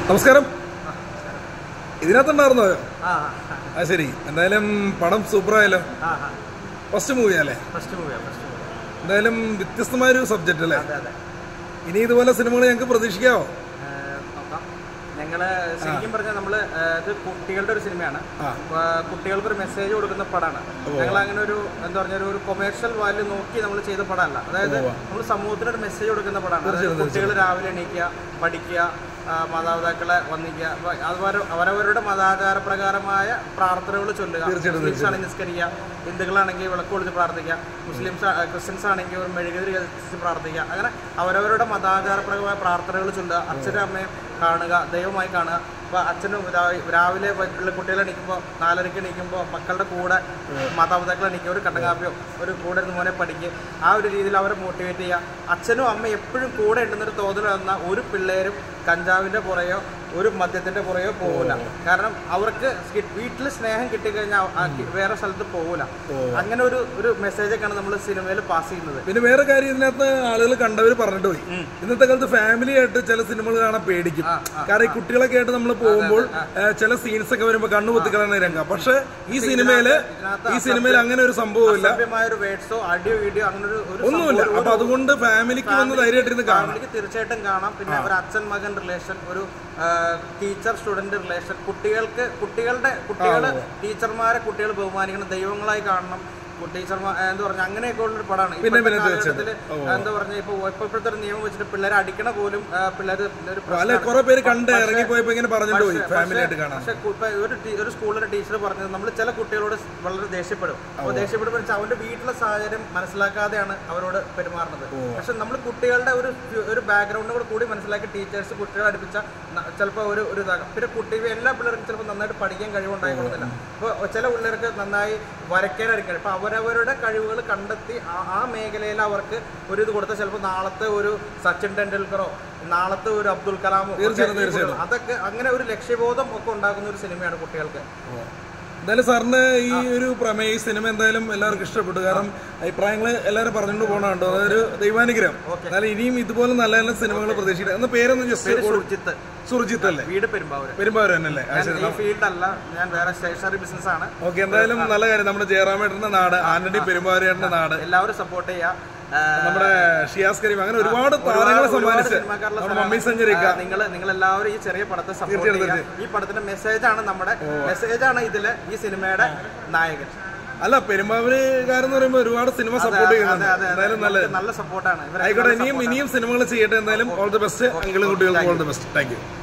നമസ്കാരം ഇതിനകത്തുണ്ടായിരുന്നോ ആ ആ ശരി എന്തായാലും പടം സൂപ്പറായല്ലോ ആ ആ ഫസ്റ്റ് മൂവി അല്ലേ ഫസ്റ്റ് മൂവിയാണ് ഫസ്റ്റ് മൂവി എന്തായാലും വ്യത്യസ്തമായൊരു സബ്ജക്റ്റ് അല്ലേ അതെ അതെ ഇനി ഇതുപോലെ സിനിമകൾ ഞങ്ങൾക്ക് പ്രതീക്ഷിക്കാവോ ഏഹ് നോക്കാം ഞങ്ങള് ശരിക്കും പറഞ്ഞാൽ നമ്മള് ഏഹ് ഇത് കുട്ടികളുടെ ഒരു സിനിമയാണ് ആ. അപ്പൊ കുട്ടികൾക്ക് ഒരു മെസ്സേജ് കൊടുക്കുന്ന പടമാണ് ഞങ്ങൾ അങ്ങനെ ഒരു എന്താ പറഞ്ഞ ഒരു കൊമേഴ്ഷ്യൽ വാല്യൂ നോക്കി നമ്മൾ ചെയ്ത പടമല്ല അതായത് നമ്മൾ സമൂഹത്തിന് ഒരു മെസ്സേജ് കൊടുക്കുന്ന പടമാണ് അതായത് കുട്ടികൾ രാവിലെ എണീക്കുക പഠിക്കുക ആ, മാതാപിതാക്കളെ വന്നിക്കുക അപ്പൊ അതുപോലെ അവരവരുടെ മതാചാര പ്രകാരമായ പ്രാർത്ഥനകൾ ചൊല്ലുക മുസ്ലിംസ് ആണെങ്കിൽ നിസ്കരിക്കുക ഹിന്ദുക്കളാണെങ്കിൽ വിളക്ക് കൊടുത്ത് പ്രാർത്ഥിക്കുക മുസ്ലിംസ് ആ, ക്രിസ്ത്യൻസ് ആണെങ്കിൽ ഒരു മെഴുകുതിരി കത്തിച്ച് പ്രാർത്ഥിക്കുക അങ്ങനെ അവരവരുടെ മതാചാരപ്രകമായ പ്രാർത്ഥനകൾ ചൊല്ലുക അച്ഛനും അമ്മയും കാണുക ദൈവമായി കാണുക അപ്പോൾ അച്ഛനും രാ- രാവിലെ പിള്ളേ കുട്ടികൾ എണീക്കുമ്പോൾ നാലരയ്ക്ക് എണീക്കുമ്പോൾ മക്കളുടെ കൂടെ മാതാപിതാക്കൾ എണീക്കുക ഒരു കട്ടങ്കാപ്പിയോ ഒരു കൂടെ ഇരുന്ന് മോനെ പഠിക്കുക ആ ഒരു രീതിയിൽ അവരെ മോട്ടിവേറ്റ് ചെയ്യുക അച്ഛനും അമ്മയും എപ്പോഴും കൂടെ ഉണ്ടെന്നൊരു തോന്നൽ വന്ന ഒരു പിള്ളേരും കഞ്ചാവിൻ്റെ പുറയോ ഒരു മദ്യത്തിൻ്റെ പുറയോ പോകില്ല കാരണം അവർക്ക് വീട്ടിൽ സ്നേഹം കിട്ടിക്കഴിഞ്ഞാൽ ആ കി- വേറെ സ്ഥലത്ത് പോകില്ല അങ്ങനെ ഒരു ഒരു മെസ്സേജൊക്കെയാണ് നമ്മൾ സിനിമയിൽ പാസ് ചെയ്യുന്നത് പിന്നെ വേറെ കാര്യം ഇതിനകത്ത് ആളുകൾ കണ്ടവർ പറഞ്ഞിട്ട് പോയി ഇന്നത്തെ കാലത്ത് ഫാമിലി ആയിട്ട് ചില സിനിമകൾ കാണാൻ പേടിക്കും കാരണം ഈ കുട്ടികളൊക്കെ ആയിട്ട് നമ്മൾ പോകുമ്പോൾ ഏഹ്, ചില സീൻസ് ഒക്കെ വരുമ്പോൾ കണ്ണു പൊത്തിക്കളയുന്ന രംഗം പക്ഷെ ഈ സിനിമയില് ഈ സിനിമയിൽ അങ്ങനെ ഒരു സംഭവമില്ല സഭ്യമായ ഒരു വേഡ്സോ ആഡിയോ വീഡിയോ അങ്ങനെ ഒരു ഒരു ഒന്നുമില്ല അപ്പൊ അതുകൊണ്ട് ഫാമിലിക്ക് വന്ന് ധൈര്യമായിട്ടിരുന്ന് കാണാം ഫാമിലിക്ക് തീർച്ചയായിട്ടും കാണാം പിന്നെ ഒരു അച്ഛൻ മകൻ റിലേഷൻ ഒരു ടീച്ചർ സ്റ്റുഡന്റ് റിലേഷൻ കുട്ടികൾക്ക് കുട്ടികളുടെ കുട്ടികൾ ടീച്ചർമാരെ കുട്ടികൾ ബഹുമാനിക്കണം ദൈവങ്ങളായി കാണണം ടീച്ചർമാർ എന്താ പറഞ്ഞ അങ്ങനെയൊക്കെ ഉള്ളൊരു പടമാണ് പിന്നെ ഇപ്പോഴത്തെ പിന്നെ കാലഘട്ടത്തില് എന്താ പറഞ്ഞ ഇപ്പൊ ഇപ്പൊ ഇപ്പോഴത്തെ ഒരു നിയമം വെച്ചിട്ട് പിള്ളേരെ അടിക്കണ പോലും പിള്ളേർ ഒരു അല്ലെ കുറെ പേര് കണ്ട് ഇറങ്ങിപ്പോയപ്പോ ഇങ്ങനെ പറഞ്ഞിട്ട് പോയി ഫാമിലി ആയിട്ട് കാണാൻ പക്ഷെ കു- ഇപ്പൊ ഒരു ടീ- ഒരു സ്കൂളിലെ ടീച്ചർ പറഞ്ഞത് നമ്മൾ ചില കുട്ടികളോട് വളരെ ദേഷ്യപ്പെടും അപ്പോൾ ദേഷ്യപ്പെടുമ്പോൾ വെച്ചാൽ അവന്റെ വീട്ടിലെ സാഹചര്യം മനസ്സിലാക്കാതെയാണ് അവരോട് പെരുമാറുന്നത് പക്ഷെ നമ്മൾ കുട്ടികളുടെ ഒരു ഒരു ബാക്ക്ഗ്രൗണ്ടും കൂടെ കൂടി മനസ്സിലാക്കി ടീച്ചേഴ്സ് കുട്ടികളെ അടുപ്പിച്ച ചിലപ്പോൾ ഒരു ഒരു ഇതാകും പിന്നെ കുട്ടി എല്ലാ പിള്ളേർക്കും ചിലപ്പോൾ നന്നായിട്ട് പഠിക്കാൻ കഴിവുണ്ടായിക്കൊള്ളുന്നില്ല അപ്പോൾ ചില പിള്ളേർക്ക് നന്നായി വരയ്ക്കാനായിരിക്കും അപ്പോൾ അവരവരുടെ കഴിവുകൾ കണ്ടെത്തി ആ- ആ മേഖലയിൽ അവർക്ക് ഒരു ഇത് കൊടുത്താൽ ചിലപ്പോൾ നാളത്തെ ഒരു സച്ചിൻ ടെണ്ടുൽക്കറോ നാളത്തെ ഒരു അബ്ദുൽ കലാമോ ഒക്കെ തീർച്ചയായിട്ടും, ഈ കുട്ടികൾ- അതൊക്കെ അങ്ങനെ ഒരു ലക്ഷ്യബോധം ഒക്കെ ഉണ്ടാക്കുന്ന ഒരു സിനിമയാണ് കുട്ടികൾക്ക് എന്തായാലും സാറിന് ഈ ഒരു പ്രമേയ ഈ സിനിമ എന്തായാലും എല്ലാവർക്കും ഇഷ്ടപ്പെട്ടു കാരണം അഭിപ്രായങ്ങൾ എല്ലാവരും പറഞ്ഞുകൊണ്ട് പോകണുണ്ടോ അതൊരു ദൈവാനുഗ്രഹം എന്നാലും ഇനിയും ഇതുപോലെ നല്ല നല്ല സിനിമകൾ പ്രതീക്ഷിക്കണം എന്ന പേരൊന്ന് ജസ്റ്റ് സുർജിത്ത് സുർജിത്ത് അല്ലേ വീട് പെരുമ്പാവൂര് പെരുമ്പാവൂർ തന്നെ അല്ലേ ആ, ശരി ഈ ഫീൽഡ് അല്ല ഞാൻ വേറെ സ്റ്റേഷനറി ബിസിനസ് ആണ് ഓക്കെ എന്തായാലും നല്ല കാര്യം നമ്മുടെ ജയറാമേട്ടന്റെ നാട് ആന്റണി പെരുമ്പാവൂരേട്ടന്റെ നാട് എല്ലാവരും സപ്പോർട്ട് ചെയ്യുക നമ്മുടെ ഷിയാസ് കരീം അങ്ങനെ ഒരുപാട് താരങ്ങളെ സമ്മാനിച്ച് നമ്മുടെ മമ്മി സഞ്ചരിക്ക നിങ്ങൾ നിങ്ങൾ എല്ലാവരും ഈ ചെറിയ പടത്തെ സപ്പോർട്ട് ചെയ്യുക ഈ പടത്തിന്റെ മെസ്സേജ് ആണ് നമ്മുടെ മെസ്സേജ് ആണ് ഇതില് ഈ സിനിമയുടെ നായകൻ അല്ല പെരുമ്പാവൂരുകാരെന്ന് പറയുമ്പോൾ ഒരുപാട് സിനിമ സപ്പോർട്ട് ചെയ്യുന്നുണ്ട് അതെ, അതെ. എന്തായാലും നല്ല നല്ല സപ്പോർട്ടാണ് ഇവരെ ആയിക്കോട്ടെ ഇനിയും ഇനിയും സിനിമകൾ ചെയ്യട്ടെ എന്തായാലും ഓൾ ദി ബെസ്റ്റ് അങ്കിളും കുട്ടികൾക്കും all the best thank U